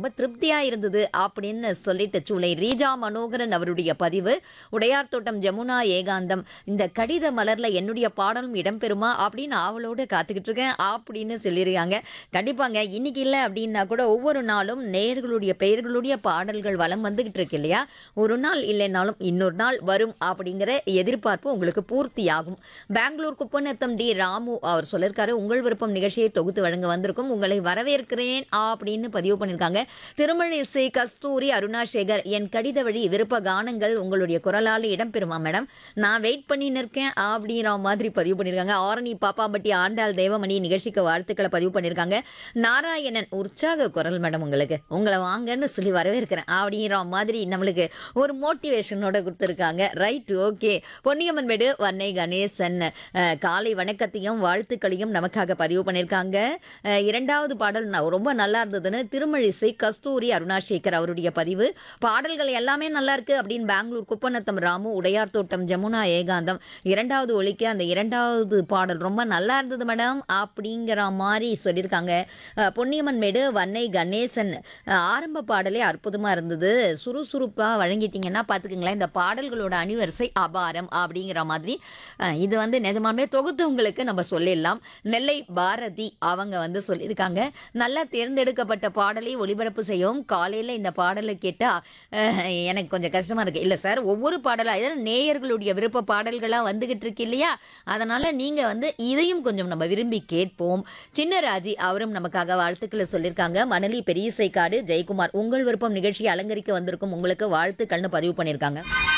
ரொம்ப திருப்தியா இருந்தது அப்படின்னு சொல்லிட்டு சூளை ரீஜா மனோகரன் அவருடைய பதிவு உடையார் தோட்டம் ஜமுனா ஏகாந்தம் இந்த கடித மலர்ல என்னுடைய பாடலும் இடம்பெறுமா அப்படின்னு ஆவலோடு காத்துக்கிட்டு இருக்கேன் அப்படின்னு சொல்லியிருக்காங்க கண்டிப்பாங்க இன்னைக்கு இல்லை அப்படின்னா கூட ஒவ்வொரு நாளும் நேயர்களுடைய பெயர்களுடைய பாடல்கள் வலம் வந்துகிட்டு இருக்கு இல்லையா ஒரு நாள் இல்லைனாலும் இன்னொரு நாள் வரும் அப்படிங்கிற எதிர்பார்ப்பு உங்களுக்கு பூர்த்தியாகும் பெங்களூர் குப்பநத்தம் டி ராமு அவர் சொல்லியிருக்காரு உங்கள் விருப்பம் நிகழ்ச்சியை தொகுத்து வழங்க வந்திருக்கும் உங்களை வரவேற்கிறேன் அப்படின்னு பதிவு பண்ணியிருக்காங்க திருமழை இசை கஸ்தூரி அருணாசேகர் என் கடித வழி விருப்ப கானங்கள் உங்களுடைய குரலால் இடம்பெறுமா மேடம் நான் வெயிட் பண்ணி நிற்கேன் அப்படிங்கிற மாதிரி பதிவு பண்ணியிருக்காங்க ஆரணி பாப்பாம்பட்டி ஆண்டாள் தேவமணி நிகழ்ச்சிக்கு வாழ்த்துக்களை பதிவு பண்ணியிருக்காங்க நாராயணன் உற்சாக குரல் மேடம் உங்களுக்கு உங்களை வாங்கன்னு சொல்லி வரவேற்கிறேன் அப்படிங்கிற மாதிரி நம்மளுக்கு ஒரு மோட்டிவேஷனோட கொடுத்துருக்காங்க ரைட் ஓகே பொன்னியம்மன் மேடு வன்னை கணேசன் அஹ், காலை வணக்கத்தையும் வாழ்த்துக்களையும் நமக்காக பதிவு பண்ணியிருக்காங்க அஹ், இரண்டாவது பாடல் ந- ரொம்ப நல்லா இருந்ததுன்னு திருமழிசை கஸ்தூரி அருணாசேகர் அவருடைய பதிவு பாடல்கள் எல்லாமே நல்லா இருக்கு அப்படின்னு பெங்களூர் குப்பநத்தம் ராமு உடையார் தோட்டம் ஜமுனா ஏகாந்தம் இரண்டாவது ஒலிக்க அந்த இரண்டாவது பாடல் ரொம்ப நல்லா இருந்தது மேடம் அப்படிங்கிற மாதிரி சொல்லியிருக்காங்க அஹ், பொன்னியம்மன் மேடு வன்னை கணேசன் அஹ், ஆரம்ப பாடலே அற்புதமாக இருந்தது சுறுசுறுப்பாக வழங்கிட்டீங்கன்னா பார்த்துக்குங்களேன் இந்த பாடல்களோட அணிவரிசை அபாரம் அப்படிங்கிற மாதிரி அஹ், இது வந்து நிஜமாலுமே தொகுத்தவங்களுக்கு நம்ம சொல்லிடலாம் நெல்லை பாரதி அவங்க வந்து சொல்லியிருக்காங்க நல்லா தேர்ந்தெடுக்கப்பட்ட பாடலை ஒளிபரப்பு செய்யவும் காலையில் இந்த பாடலை கேட்டால் எனக்கு கொஞ்சம் கஷ்டமாக இருக்குது இல்லை சார் ஒவ்வொரு பாடலாக இதெல்லாம் நேயர்களுடைய விருப்ப பாடல்களாக வந்துகிட்டு இருக்கு இல்லையா அதனால் நீங்கள் வந்து இதையும் கொஞ்சம் நம்ம விரும்பி கேட்போம் சின்னராஜி அவரும் நமக்காக வாழ்த்துக்களை சொல்லியிருக்காங்க மணலி பெரியசைக்காடு ஜெயக்குமார் உங்கள் விருப்பம் நிகழ்ச்சியை அலங்கரிக்க வந்திருக்கும் உங்களுக்கு வாழ்த்துக்கள்னு பதிவு பண்ணியிருக்காங்க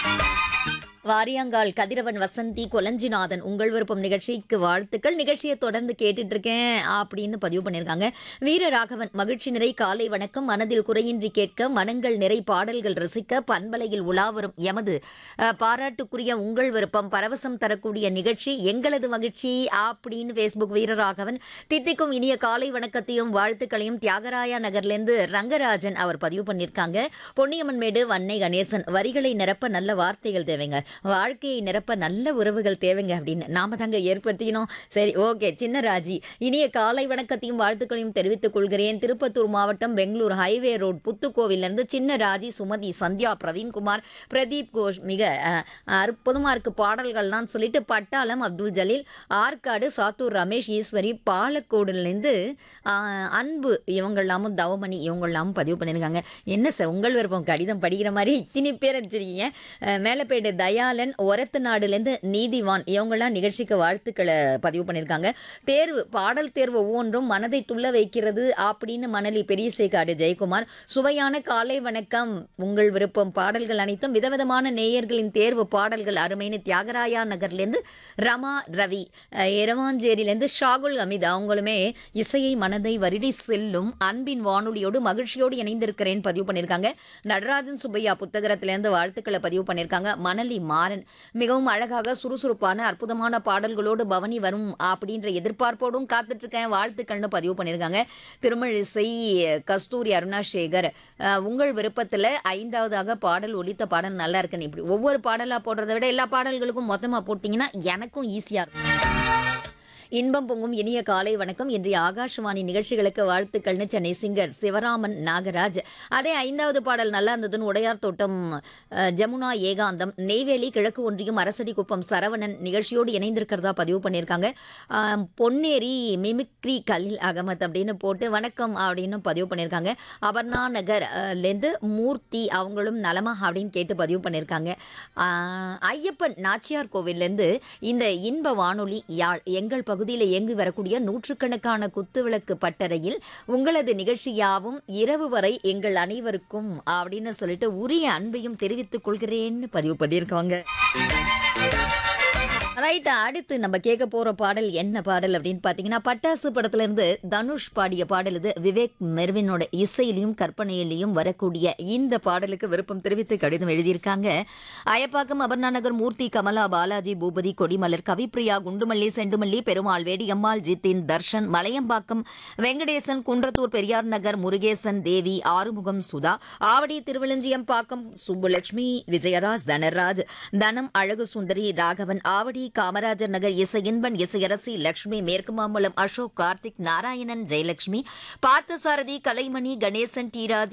வாரியாங்கால் கதிரவன் வசந்தி கொலஞ்சிநாதன் உங்கள் விருப்பம் நிகழ்ச்சிக்கு வாழ்த்துக்கள் நிகழ்ச்சியை தொடர்ந்து கேட்டுட்டு இருக்கேன் அப்படின்னு பதிவு பண்ணியிருக்காங்க வீரராகவன் மகிழ்ச்சி நிறை காலை வணக்கம் மனதில் குறையின்றி கேட்க மனங்கள் நிறை பாடல்கள் ரசிக்க பண்பலையில் உலாவரும் எமது அஹ், பாராட்டுக்குரிய உங்கள் விருப்பம் பரவசம் தரக்கூடிய நிகழ்ச்சி எங்களது மகிழ்ச்சி அப்படின்னு ஃபேஸ்புக் வீரராகவன் தித்திக்கும் இனிய காலை வணக்கத்தையும் வாழ்த்துக்களையும் தியாகராயா நகர்லேருந்து ரங்கராஜன் அவர் பதிவு பண்ணியிருக்காங்க பொன்னியம்மன் மேடு வன்னை கணேசன் வரிகளை நிரப்ப நல்ல வார்த்தைகள் தேவைங்க வாழ்க்கையை நிரப்ப நல்ல உறவுகள் தேவைங்க அப்படின்னு நாம தாங்க ஏற்படுத்திக்கணும் சரி ஓகே சின்னராஜி இனிய காலை வணக்கத்தையும் வாழ்த்துக்களையும் தெரிவித்துக் கொள்கிறேன் திருப்பத்தூர் மாவட்டம் பெங்களூர் ஹைவே ரோட் புத்துக்கோவிலிருந்து சின்னராஜி சுமதி சந்தியா பிரவீன்குமார் பிரதீப் கோஷ் மிக அஹ், அற்புதமா இருக்கு பாடல்கள்லாம் சொல்லிட்டு பட்டாளம் அப்துல் ஜலீல் ஆற்காடு சாத்தூர் ரமேஷ் ஈஸ்வரி பாலக்கோடுலேருந்து ஆஹ், அன்பு இவங்கெல்லாமும் தவமணி இவங்கெல்லாமும் பதிவு பண்ணியிருக்காங்க என்ன சார் உங்கள் விருப்பம் கடிதம் படிக்கிற மாதிரி இத்தனை பேர் வச்சிருக்கீங்க அஹ், மேலப்பேடு தயாளன் ஒரத்து நாடுலேருந்து நீதிவான் இவங்கெல்லாம் நிகழ்ச்சிக்கு வாழ்த்துக்களை பதிவு பண்ணியிருக்காங்க தேர்வு பாடல் தேர்வு ஒவ்வொன்றும் மனதை துள்ள வைக்கிறது அப்படின்னு மணலி பெரியசேக்காடு ஜெயக்குமார் சுவையான காலை வணக்கம் உங்கள் விருப்பம் பாடல்கள் அனைத்தும் விதவிதமான நேயர்களின் தேர்வு பாடல்கள் அருமைன்னு தியாகராயா நகர்லேருந்து ரமா ரவி அஹ், எரவாஞ்சேரியிலேருந்து ஷாகுல் அமித் அவங்களுமே இசையை மனதை வருடி செல்லும் அன்பின் வானொலியோடு மகிழ்ச்சியோடு இணைந்திருக்கிறேன் பதிவு பண்ணியிருக்காங்க நடராஜன் சுப்பையா புத்தகத்திலேருந்து வாழ்த்துக்களை பதிவு பண்ணியிருக்காங்க மணலி மாறன் மிகவும் அழகாக சுறுசுறுப்பான அற்புதமான பாடல்களோடு பவனி வரும் அப்படின்ற எதிர்பார்ப்போடும் காத்துட்டு இருக்கேன் வாழ்த்துக்கள்னு பதிவு பண்ணியிருக்காங்க திருமழிசை கஸ்தூரி அருணாசேகர் அஹ், உங்கள் விருப்பத்தில் ஐந்தாவதாக பாடல் ஒலித்த பாடல் நல்லா இருக்குன்னு இப்படி ஒவ்வொரு பாடலாக போடுறதை விட எல்லா பாடல்களுக்கும் மொத்தமாக போட்டிங்கன்னா எனக்கும் ஈஸியாக இருக்கும் இன்பம் பொங்கும் இனிய காலை வணக்கம் இன்றைய ஆகாஷவாணி நிகழ்ச்சிகளுக்கு வாழ்த்துக்கள்னு சென்னை சிங்கர் சிவராமன் நாகராஜ் அதே ஐந்தாவது பாடல் நல்லா இருந்ததுன்னு உடையார் தோட்டம் அஹ், ஜமுனா ஏகாந்தம் நெய்வேலி கிழக்கு ஒன்றியம் அரசடி குப்பம் சரவணன் நிகழ்ச்சியோடு இணைந்திருக்கிறதா பதிவு பண்ணியிருக்காங்க ஆம், பொன்னேரி மிமிக்ரி கலில் அகமத் அப்படின்னு போட்டு வணக்கம் அப்படின்னு பதிவு பண்ணியிருக்காங்க அபர்ணா நகர் அஹ், லேருந்து மூர்த்தி அவங்களும் நலமா அப்படின்னு கேட்டு பதிவு பண்ணியிருக்காங்க ஆஹ், ஐயப்பன் நாச்சியார் கோவில்லேருந்து இந்த இன்ப வானொலி யாழ் எங்கள் பகுதியில் இயங்கி வரக்கூடிய நூற்றுக்கணக்கான குத்துவிளக்கு பட்டறையில் உங்களது நிகழ்ச்சி யாவும் இரவு வரை எங்கள் அனைவருக்கும் அப்படின்னு சொல்லிட்டு உரிய அன்பையும் தெரிவித்துக் கொள்கிறேன்னு பதிவு பண்ணியிருக்காங்க ரைட் அடுத்து நம்ம கேட்க போற பாடல் என்ன பாடல் அப்படின்னு பார்த்தீங்கன்னா பட்டாசு படத்துல இருந்து தனுஷ் பாடிய பாடல் இது விவேக் மெர்வினோட இசையிலையும் கற்பனையிலையும் வரக்கூடிய இந்த பாடலுக்கு விருப்பம் தெரிவித்து கடிதம் எழுதியிருக்காங்க அயப்பாக்கம் அபர்ணாநகர் மூர்த்தி கமலா பாலாஜி பூபதி கொடிமலர் கவிப்ரியா குண்டுமல்லி செண்டுமல்லி பெருமாள் வேடியம்மாள் ஜித்தின் தர்ஷன் மலையம்பாக்கம் வெங்கடேசன் குன்றத்தூர் பெரியார் நகர் முருகேசன் தேவி ஆறுமுகம் சுதா ஆவடி திருவளஞ்சியம் பாக்கம் சுப்புலட்சுமி விஜயராஜ் தனராஜ் தனம் அழகு சுந்தரி ராகவன் ஆவடி காமராஜர் நகர் இசை இன்பன் இசையரசி லட்சுமி மேற்கு மாம்பலம் அசோக் கார்த்திக் நாராயணன் ஜெயலட்சுமி பார்த்தசாரதி கலைமணி கணேசன் டி ராஜ்